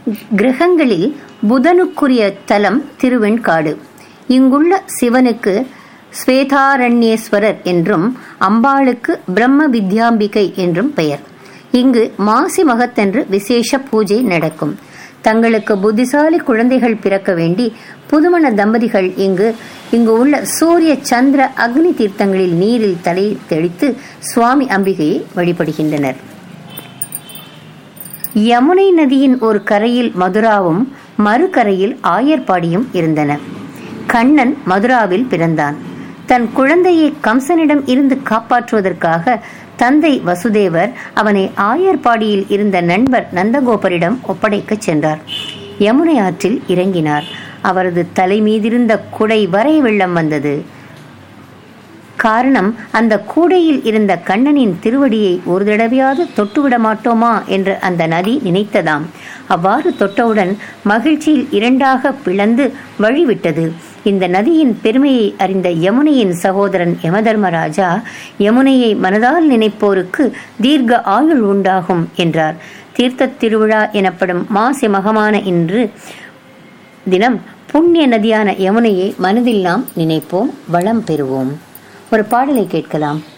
கிரகங்களில் புதனுக்குரிய தலம் திருவெண்காடு இங்குள்ள சிவனுக்கு ஸ்வேதாரண்யேஸ்வரர் என்றும் அம்பாளுக்கு பிரம்ம வித்யாம்பிகை என்றும் பெயர் இங்கு மாசி மகத்தன்று விசேஷ பூஜை நடக்கும் தங்களுக்கு புத்திசாலி குழந்தைகள் பிறக்க வேண்டி புதுமண தம்பதிகள் இங்கு இங்கு உள்ள சூரிய சந்திர அக்னி தீர்த்தங்களில் நீரில் தலை தெளித்து சுவாமி அம்பிகையை வழிபடுகின்றனர் யமுனை நதியின் ஒரு கரையில் மதுராவும் மறுகரையில் ஆயர்பாடியும் இருந்தன கண்ணன் மதுராவில் பிறந்தான் தன் குழந்தையை கம்சனிடம் இருந்து காப்பாற்றுவதற்காக தந்தை வசுதேவர் அவனை ஆயர்பாடியில் இருந்த நண்பர் நந்தகோபரிடம் ஒப்படைக்கச் சென்றார் யமுனை ஆற்றில் இறங்கினார் அவரது தலை மீதிருந்த குடை வரை வெள்ளம் வந்தது காரணம் அந்த கூடையில் இருந்த கண்ணனின் திருவடியை ஒரு தடவையாவது தொட்டுவிட மாட்டோமா என்று அந்த நதி நினைத்ததாம் அவ்வாறு தொட்டவுடன் மகிழ்ச்சியில் இரண்டாக பிளந்து வழிவிட்டது இந்த நதியின் பெருமையை அறிந்த யமுனையின் சகோதரன் யமதர்மராஜா யமுனையை மனதால் நினைப்போருக்கு தீர்க்க ஆயுள் உண்டாகும் என்றார் தீர்த்த திருவிழா எனப்படும் மாசி மகமான இன்று தினம் புண்ணிய நதியான யமுனையை மனதில் நாம் நினைப்போம் வளம் பெறுவோம் ஒரு பாடலை கேட்கலாம்